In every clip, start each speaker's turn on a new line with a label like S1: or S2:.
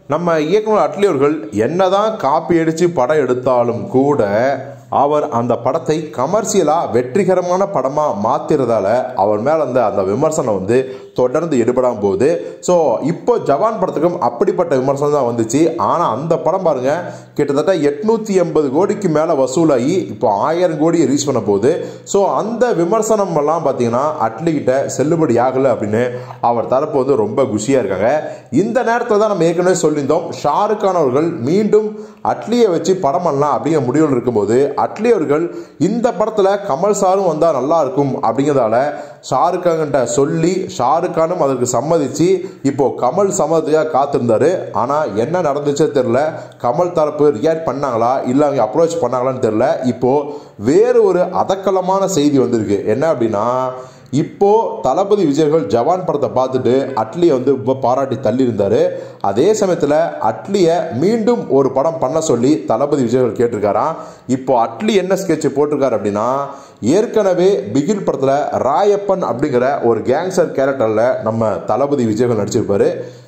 S1: நம்ம இயக்குனர் அட்லி அவர்கள் என்னதான் காப்பி அடித்து படம் எடுத்தாலும் கூட அவர் அந்த படத்தை கமர்ஷியலாக வெற்றிகரமான படமாக மாற்றிறதால அவர் மேலே அந்த அந்த விமர்சனம் வந்து தொடர்ந்து எடுபடாம போகுது ஸோ இப்போ ஜவான் படத்துக்கும் அப்படிப்பட்ட விமர்சனம் தான் வந்துச்சு ஆனால் அந்த படம் பாருங்க கிட்டத்தட்ட எட்நூற்றி எண்பது கோடிக்கு மேலே வசூலாகி இப்போ ஆயிரம் கோடியை ரீச் பண்ண போகுது ஸோ அந்த விமர்சனம் எல்லாம் பார்த்தீங்கன்னா அட்லி கிட்ட செல்லுபடி ஆகலை அப்படின்னு அவர் தரப்பு வந்து ரொம்ப குஷியாக இருக்காங்க இந்த நேரத்தில் தான் நம்ம ஏற்கனவே சொல்லியிருந்தோம் ஷாருக் கான் அவர்கள் மீண்டும் அட்லியை வச்சு படம் பண்ணலாம் அப்படிங்கிற முடிவில் இருக்கும்போது அட்லி அவர்கள் இந்த படத்தில் கமல் சாரும் வந்தால் நல்லா இருக்கும் அப்படிங்கிறதால ஷாருக் கான்கிட்ட சொல்லி ஷாருக் கானும் அதற்கு சம்மதிச்சு இப்போ கமல் சம்மதத்துக்காக காத்திருந்தாரு ஆனால் என்ன நடந்துச்சோ தெரில கமல் தரப்பு ரியாக்ட் பண்ணாங்களா இல்லை அவங்க அப்ரோச் பண்ணாங்களான்னு தெரில இப்போ வேறு ஒரு அதக்கலமான செய்தி வந்திருக்கு என்ன அப்படின்னா இப்போ தளபதி விஜயர்கள் ஜவான் படத்தை பார்த்துட்டு அட்லியை வந்து ரொம்ப பாராட்டி தள்ளி இருந்தாரு அதே சமயத்தில் அட்லியை மீண்டும் ஒரு படம் பண்ண சொல்லி தளபதி விஜயர்கள் கேட்டிருக்காராம் இப்போ அட்லி என்ன ஸ்கெட்ச் போட்டிருக்காரு அப்படின்னா ஏற்கனவே பிகில் படத்தில் ராயப்பன் அப்படிங்கிற ஒரு கேங்ஸ்டர் கேரக்டரில் நம்ம தளபதி விஜயர்கள் நடிச்சிருப்பாரு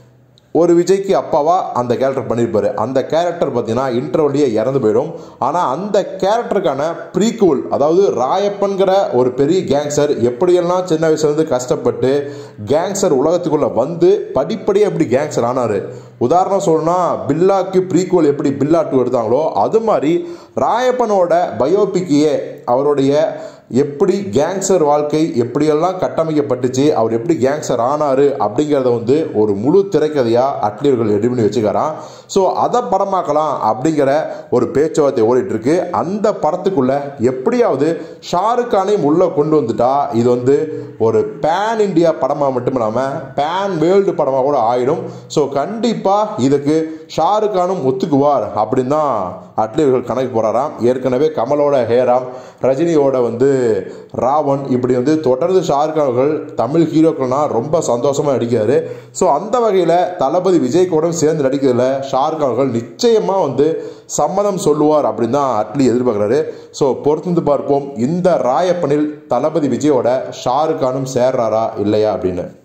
S1: ஒரு விஜய்க்கு அப்பாவா அந்த கேரக்டர் பண்ணியிருப்பாரு அந்த கேரக்டர் பார்த்தீங்கன்னா இன்டர்வலியே இறந்து போயிடும் ஆனால் அந்த கேரக்டருக்கான ப்ரீக்குவல் அதாவது ராயப்பன்கிற ஒரு பெரிய கேங்ஸ்டர் எப்படியெல்லாம் சின்ன வயசுலேருந்து கஷ்டப்பட்டு கேங்ஸ்டர் உலகத்துக்குள்ளே வந்து படிப்படியாக எப்படி கேங்ஸ்டர் ஆனார் உதாரணம் சொல்லணும்னா பில்லாக்கு ப்ரீக்குவல் எப்படி பில்லா டூ எடுத்தாங்களோ அது மாதிரி ராயப்பனோட பயோபிக்கையே அவருடைய எப்படி கேங்ஸ்டர் வாழ்க்கை எப்படியெல்லாம் கட்டமைக்கப்பட்டுச்சு அவர் எப்படி கேங்ஸ்டர் ஆனார் அப்படிங்கிறத வந்து ஒரு முழு திரைக்கதையாக அட்லியர்கள் ரெடி பண்ணி வச்சுக்கிறான் ஸோ அதை படமாக்கலாம் அப்படிங்கிற ஒரு பேச்சுவார்த்தை ஓடிட்டு இருக்கு அந்த படத்துக்குள்ள எப்படியாவது ஷாருக் கானையும் உள்ளே கொண்டு வந்துட்டா இது வந்து ஒரு பேன் இந்தியா படமாக மட்டும் இல்லாமல் பேன் வேர்ல்டு படமாக கூட ஆயிடும் ஸோ கண்டிப்பாக இதுக்கு ஷாருக் கானும் ஒத்துக்குவார் அப்படின்னு தான் அட்லியர்கள் கணக்கு போகிறாராம் ஏற்கனவே கமலோட ஹேராம் ரஜினியோட வந்து ராவன் இப்படி வந்து தொடர்ந்து ஷாருக் கான் அவர்கள் தமிழ் ஹீரோக்கள்னா ரொம்ப சந்தோஷமாக நடிக்கிறாரு ஸோ அந்த வகையில் தளபதி விஜய் கூட சேர்ந்து நடிக்கிறதுல ஷாருக் கான் அவர்கள் நிச்சயமாக வந்து சம்மதம் சொல்லுவார் அப்படின்னு தான் அட்லி எதிர்பார்க்குறாரு ஸோ பொறுத்து பார்ப்போம் இந்த ராயப்பனில் தளபதி விஜயோட ஷாருக் கானும் சேர்றாரா இல்லையா அப்படின்னு